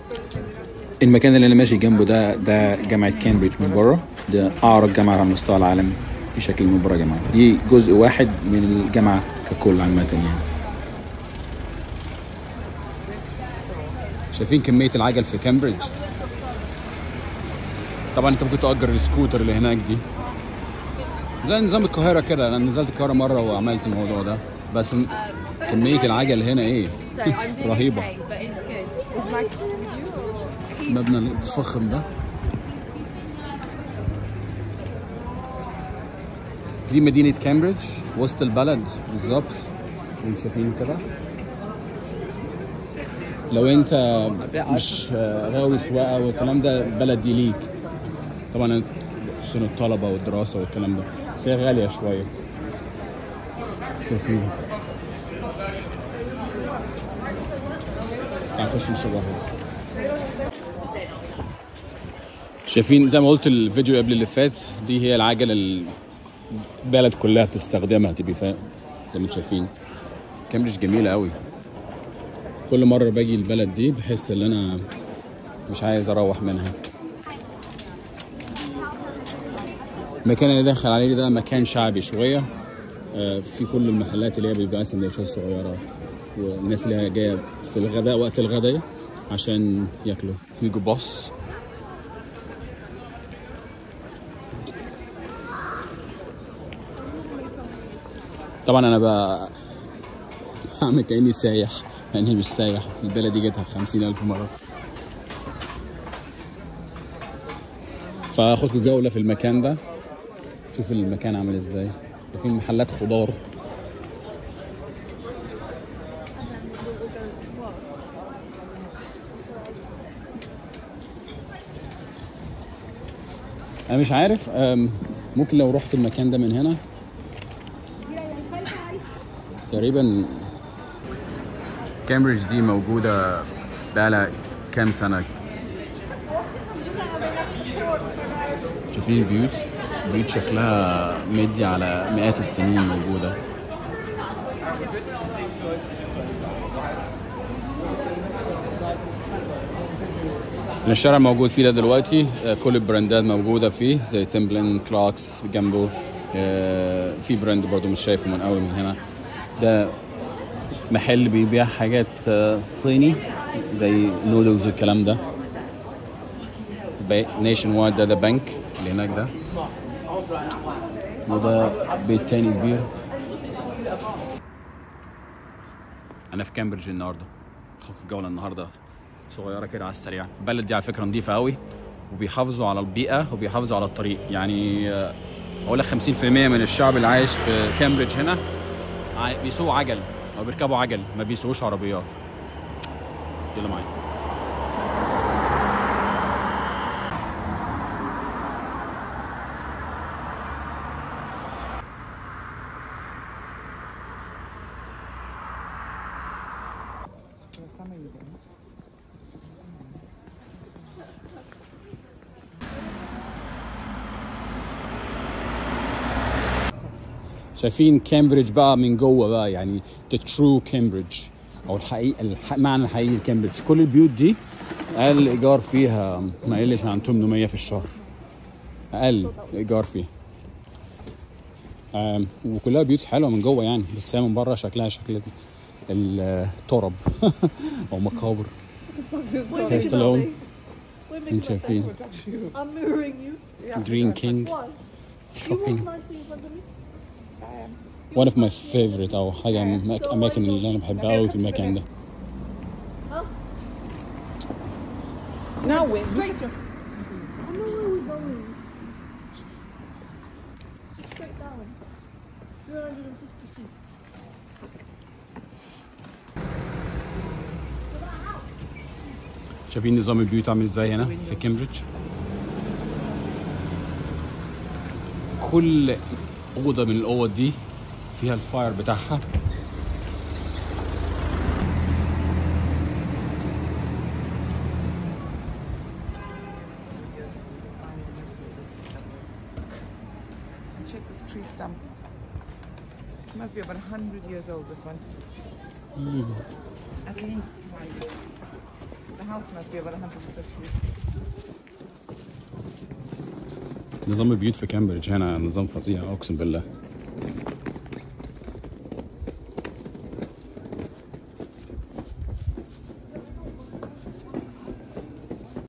المكان اللي انا ماشي جنبه ده ده جامعه كامبريدج من بره ده اعرق جامعه على مستوى العالم في شكل من بره جامعه دي جزء واحد من الجامعه ككل عامه يعني شايفين كميه العجل في كامبريدج طبعا انت ممكن تأجر السكوتر اللي هناك دي زي نظام القاهره كده انا نزلت القاهره مره وعملت الموضوع ده بس م- كميه العجل هنا ايه So I'm doing رهيبة. okay, but it's good. Is Max with you? المبنى الفخم ده دي مدينة كامبريدج وسط البلد بالظبط انتوا شايفين كده لو انت مش غاوي سواقة والكلام ده البلد دي ليك طبعا خصوصا الطلبة والدراسة والكلام ده بس هي غالية شوية شايفين تعال نخش نشوفها شايفين زي ما قلت الفيديو قبل اللي فات دي هي العجله اللي البلد كلها بتستخدمها تبقى فاهم زي ما انتم شايفين كامبريدج جميله قوي كل مره باجي البلد دي بحس ان انا مش عايز اروح منها المكان اللي داخل عليه ده مكان شعبي شويه آه، في كل المحلات اللي هي بيبقى سندوتشات صغيره والناس اللي هي جايه في الغداء وقت الغداء عشان ياكلوا هيجو بوس طبعا انا بقى بعمل كاني سايح يعني مش سايح البلد دي جيتها خمسين الف مره فاخدكم جوله في المكان ده شوف المكان عامل ازاي في محلات خضار انا مش عارف أم، ممكن لو رحت المكان ده من هنا تقريبا كامبريدج دي موجودة بقالها كام سنة شايفين البيوت بيوت شكلها مدي على مئات السنين موجودة الشارع الموجود فيه ده دلوقتي آه، كل البراندات موجودة فيه زي تمبلن كلاكس جنبه آه، في براند برضو مش شايفه من قوي من هنا ده محل بيبيع حاجات آه، صيني زي نودلز والكلام ده نيشن وايد ده ده بنك اللي هناك ده وده بيت تاني كبير انا في كامبريدج النهارده اخوك الجوله النهارده صغيره كده على السريع البلد دي على فكره نظيفه قوي وبيحافظوا على البيئه وبيحافظوا على الطريق يعني آه، اقول لك 50% من الشعب اللي عايش في كامبريدج هنا عاي- بيسوقوا عجل او بيركبوا عجل ما بيسوقوش عربيات يلا معايا شايفين كامبريدج بقى من جوه بقى يعني the true كامبريدج او الحقيقه الح... معنى الحقيقي لكامبريدج كل البيوت دي اقل ايجار فيها ما يقلش عن 800 في الشهر اقل ايجار فيها آم، وكلها بيوت حلوه من جوه يعني بس هي من بره شكلها شكل الترب او مقابر هي سلون انتوا شايفين I'm mirroring you. جرين كينج Why? You walk شوبينج nicely in front of me. one of my favorite او حاجه من الاماكن اللي انا بحبها قوي في المكان ده Now win. Straight. I know where we're going. Straight down. 350 feet. شايفين نظام البيوت عامل ازاي هنا في كامبريدج كل اوضه من الاوض دي فيها الفاير بتاعها Check this tree stump. It must be about 100 years old, this one. At least. house must be about 150. نظام البيوت في كامبريدج هنا نظام فظيع اقسم بالله